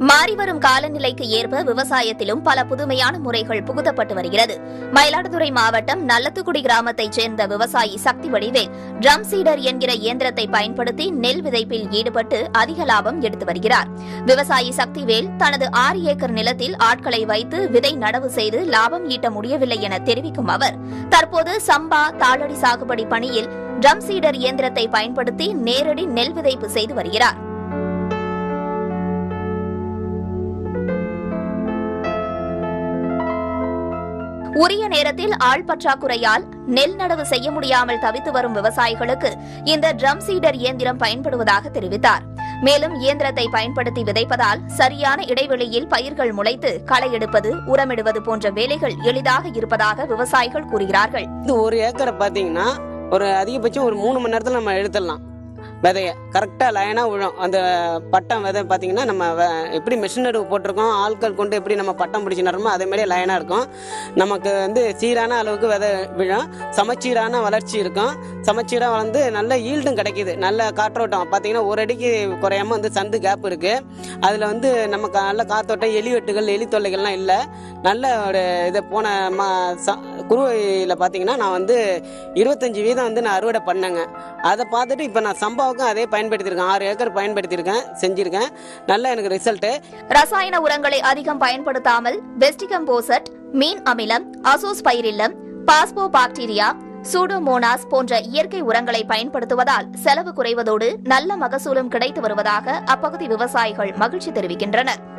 மாறிவரும் காலநிலைக்கு ஏற்ப விவசாயத்திலும் பல புதுமையான முறைகள் புகுத்தப்பட்டு வருகிறது மயிலாடுதுறை மாவட்டம் நல்லத்துக்குடி கிராமத்தைச் சேர்ந்த விவசாயி சக்தி வடிவேல் ட்ரம் சீடர் என்கிற இயந்திரத்தை பயன்படுத்தி நெல் விதைப்பில் ஈடுபட்டு அதிக லாபம் எடுத்து வருகிறார் விவசாயி சக்திவேல் தனது ஆறு ஏக்கர் நிலத்தில் ஆட்களை வைத்து விதை நடவு செய்து லாபம் ஈட்ட முடியவில்லை என தெரிவிக்கும் அவர் தற்போது சம்பா தாளடி சாகுபடி பணியில் ட்ரம் சீடர் இயந்திரத்தை பயன்படுத்தி நேரடி நெல் விதைப்பு செய்து வருகிறார் உரிய நேரத்தில் ஆள் பற்றாக்குறையால் நெல் நடவு செய்ய முடியாமல் தவித்து வரும் விவசாயிகளுக்கு இந்த ட்ரம் சீடர் இயந்திரம் பயன்படுவதாக தெரிவித்தார் மேலும் இயந்திரத்தை பயன்படுத்தி விதைப்பதால் சரியான இடைவெளியில் பயிர்கள் முளைத்து களை எடுப்பது உரமிடுவது போன்ற வேலைகள் எளிதாக இருப்பதாக விவசாயிகள் கூறுகிறார்கள் இது ஒரு ஏக்கரை பார்த்தீங்கன்னா ஒரு அதிகபட்சம் ஒரு மூணு மணி நேரத்தில் நம்ம எடுத்துடலாம் விதைய கரெக்டாக லைனாக விழும் அந்த பட்டம் விதை பார்த்தீங்கன்னா நம்ம வ- எப்படி மிஷினரி போட்டிருக்கோம் ஆட்கள் கொண்டு எப்படி நம்ம பட்டம் பிடிச்சி நடுறோமோ அதே மாதிரி லைனாக இருக்கும் நமக்கு வந்து சீரான அளவுக்கு விதை விழும் சமச்சீரான வளர்ச்சி இருக்கும் சமச்சீராக வளர்ந்து நல்ல ஈல்டும் கிடைக்குது நல்ல காற்றோட்டம் பார்த்தீங்கன்னா ஒரு அடிக்கு குறையாம வந்து சந்து கேப் இருக்கு அதில் வந்து நமக்கு நல்ல காத்தோட்டம் எலி வெட்டுகள் எலி தொல்லைகள்லாம் இல்லை நல்ல ஒரு இதை போன மா ச- குருவையில் பார்த்தீங்கன்னா நான் வந்து இருபத்தஞ்சி வீதம் வந்து நான் அறுவடை பண்ணேங்க அதை பார்த்துட்டு இப்போ நான் சம்பாவுக்கும் அதே பயன்படுத்தியிருக்கேன் ஆறு ஏக்கர் பயன்படுத்தியிருக்கேன் செஞ்சுருக்கேன் நல்ல எனக்கு ரிசல்ட்டு ரசாயன உரங்களை அதிகம் பயன்படுத்தாமல் வெஸ்டிகம்போசட் மீன் அமிலம் அசோஸ் பைரில்லம் பாஸ்போ பாக்டீரியா சூடோமோனாஸ் போன்ற இயற்கை உரங்களை பயன்படுத்துவதால் செலவு குறைவதோடு நல்ல மகசூலும் கிடைத்து வருவதாக அப்பகுதி விவசாயிகள் மகிழ்ச்சி தெரிவிக்கின்றனர்